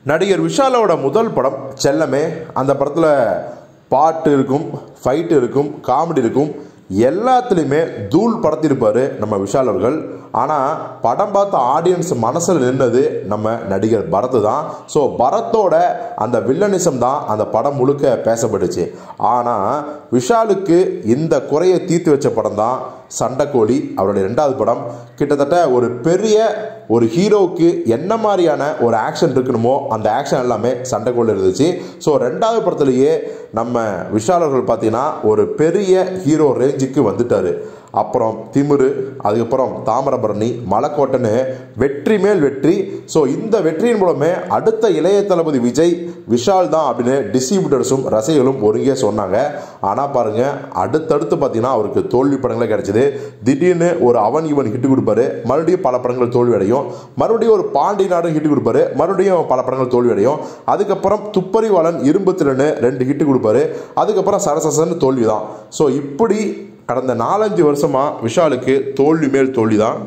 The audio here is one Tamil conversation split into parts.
நடிகர் விஷாலோட முதல் படம் செல்லமே அந்த படத்தில் பாட்டு இருக்கும் ஃபைட் இருக்கும் காமெடி இருக்கும் எல்லாத்துலேயுமே தூள் படத்திருப்பார் நம்ம விஷால் அவர்கள் ஆனால் படம் பார்த்த ஆடியன்ஸ் மனசில் நின்னது நம்ம நடிகர் பரத் தான் ஸோ பரத்தோட அந்த வில்லனிசம் தான் அந்த படம் முழுக்க பேசப்பட்டுச்சு ஆனால் விஷாலுக்கு இந்த குறையை தீர்த்து வச்ச படம் தான் சண்டைக்கோழி அவருடைய ரெண்டாவது படம் கிட்டத்தட்ட ஒரு பெரிய ஒரு ஹீரோவுக்கு என்ன மாதிரியான ஒரு ஆக்ஷன் இருக்கணுமோ அந்த ஆக்ஷன் எல்லாமே சண்டைக்கோழி இருந்துச்சு ஸோ ரெண்டாவது படத்துலேயே நம்ம விஷால் அவர்கள் பார்த்தீங்கன்னா ஒரு பெரிய ஹீரோ ரேஞ்சுக்கு வந்துட்டார் அப்புறம் திமிரு அதுக்கப்புறம் தாமிரபரணி மலைக்கோட்டைன்னு வெற்றி மேல் வெற்றி ஸோ இந்த வெற்றியின் மூலமே அடுத்த இளைய தளபதி விஜய் விஷால் தான் அப்படின்னு டிஸ்ட்ரிபியூட்டர்ஸும் ரசிகர்களும் ஒருங்கே சொன்னாங்க ஆனால் பாருங்க அடுத்தடுத்து பார்த்தீங்கன்னா அவருக்கு தோல்வி படங்களே கிடைச்சிது திடீர்னு ஒரு அவன் இவன் ஹிட் கொடுப்பாரு மறுபடியும் பல படங்கள் தோல்வி அடையும் மறுபடியும் ஒரு பாண்டி நாடு ஹிட் கொடுப்பாரு மறுபடியும் பல படங்கள் தோல்வி அடையும் அதுக்கப்புறம் துப்பறிவாளன் இரும்பு திறன்னு ரெண்டு ஹிட் கொடுப்பாரு அதுக்கப்புறம் சரசசன்னு தோல்வி தான் ஸோ இப்படி கடந்த நாலஞ்சு வருஷமா விஷாலுக்கு தோல்வி மேல் தோல்வி தான்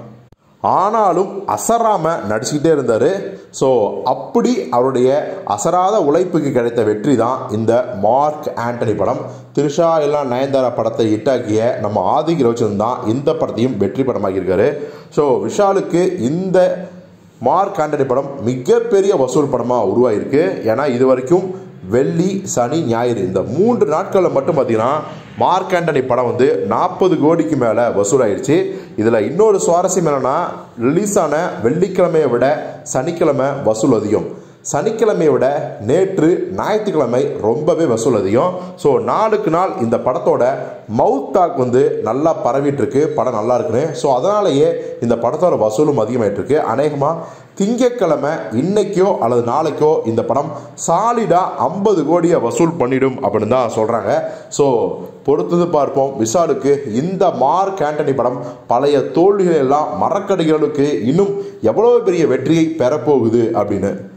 ஆனாலும் அசராம நடிச்சுக்கிட்டே இருந்தார் ஸோ அப்படி அவருடைய அசராத உழைப்புக்கு கிடைத்த வெற்றி தான் இந்த மார்க் ஆண்டனி படம் திருஷா எல்லாம் நயன்தாரா படத்தை ஹிட்டாக்கிய நம்ம ஆதிக் ரோச்சன் தான் இந்த படத்தையும் வெற்றி படமாக்கியிருக்காரு ஸோ விஷாலுக்கு இந்த மார்க் ஆண்டனி படம் மிகப்பெரிய வசூல் படமாக உருவாயிருக்கு ஏன்னா இது வரைக்கும் வெள்ளி சனி ஞாயிறு இந்த மூன்று நாட்களில் மட்டும் பார்த்தீங்கன்னா மார்க் ஆண்டனி படம் வந்து நாற்பது கோடிக்கு மேலே வசூலாயிருச்சு இதில் இன்னொரு சுவாரஸ்யம் என்னென்னா ரிலீஸ் ஆன வெள்ளிக்கிழமையை விட சனிக்கிழமை வசூல் அதிகம் சனிக்கிழமையை விட நேற்று ஞாயிற்றுக்கிழமை ரொம்பவே வசூல் அதிகம் ஸோ நாளுக்கு நாள் இந்த படத்தோட மவுத் டாக் வந்து நல்லா பரவிட்டு இருக்கு படம் நல்லா இருக்குன்னு ஸோ அதனாலேயே இந்த படத்தோட வசூலும் அதிகமாயிட்டு இருக்கு அநேகமாக திங்கட்கிழமை இன்னைக்கோ அல்லது நாளைக்கோ இந்த படம் சாலிடாக ஐம்பது கோடியை வசூல் பண்ணிடும் அப்படின்னு தான் சொல்கிறாங்க ஸோ பொறுத்தது பார்ப்போம் விஷாலுக்கு இந்த மார்க் ஆண்டனி படம் பழைய தோல்விகள் எல்லாம் மறக்கடிகளுக்கு இன்னும் எவ்வளோ பெரிய வெற்றியை பெறப்போகுது அப்படின்னு